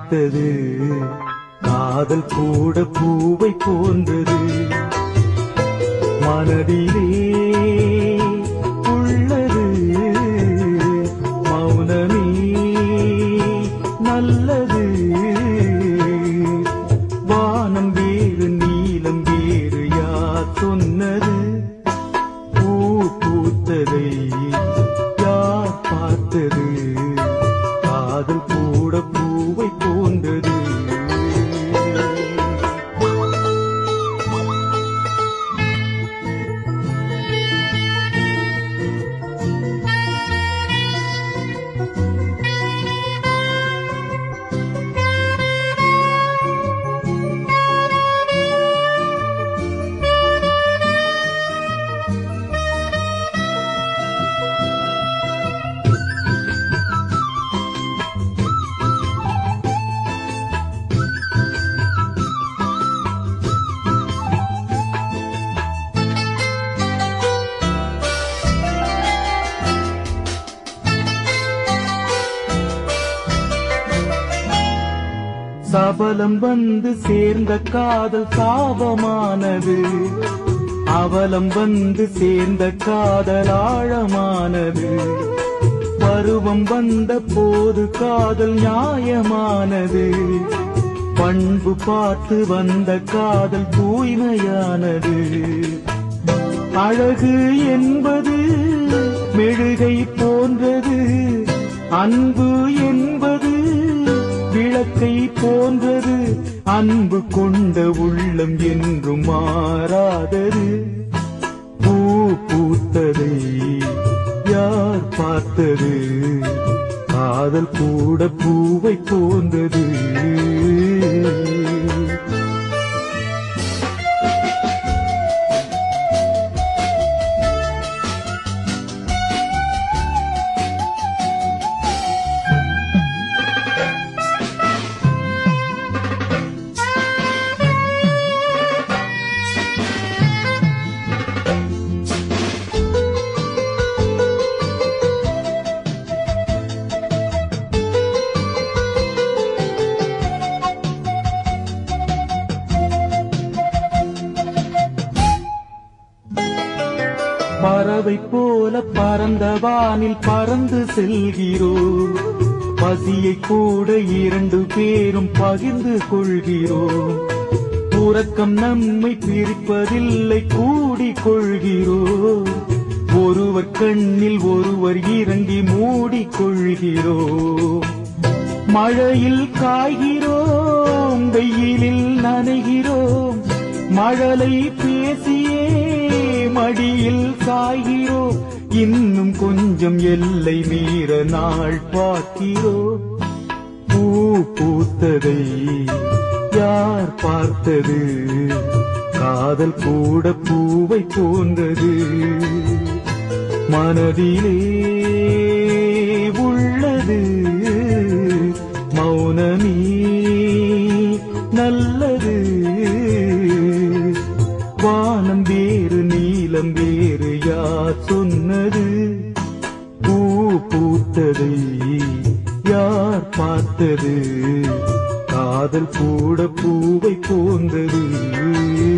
பார்த்தது காதல் கூட பூவை போன்றது மனதிலே உள்ளது மௌனமே நல்லது வானம் வேறு நீலம் வேறு யார் சொன்னது பூ பூத்ததை யார் பார்த்தது காதல் கூட பூவை போன்றது சபலம் வந்து சேர்ந்த காதல் சாபமானது அவலம் வந்து சேர்ந்த காதல் ஆழமானது பருவம் வந்த போது காதல் நியாயமானது பண்பு பார்த்து வந்த காதல் தூய்மையானது அழகு என்பது மெழுகை போன்றது அன்பு என்பது விளக்கை போன்றது அன்பு கொண்ட உள்ளம் என்றும் மாறாதது பூ பூத்ததை யார் பார்த்தது காதல் கூட பூவை போன்றது பறவை போல பறந்த வானில் பறந்து செல்கிறோம் பசியை கூட இரண்டு பேரும் பகிர்ந்து கொள்கிறோம் உறக்கம் நம்மை பிரிப்பதில்லை கூடிக் கொள்கிறோம் ஒருவர் கண்ணில் ஒருவர் இறங்கி மூடிக் கொள்கிறோம் மழையில் காய்கிறோம் வெயிலில் நனைகிறோம் மழலை பேசியே மடியில் சாய்கிறோம் இன்னும் கொஞ்சம் எல்லை மீற நாள் பார்க்கிறோம் பூ பூத்ததை யார் பார்த்தது காதல் கூட பூவை போன்றது மனதிலே உள்ளது மௌனமே நல்லது வானம் வேறு நீலம் வேறு யார் சொன்னது பூ பூத்ததை யார் பார்த்தது காதல் கூட பூவை போன்றது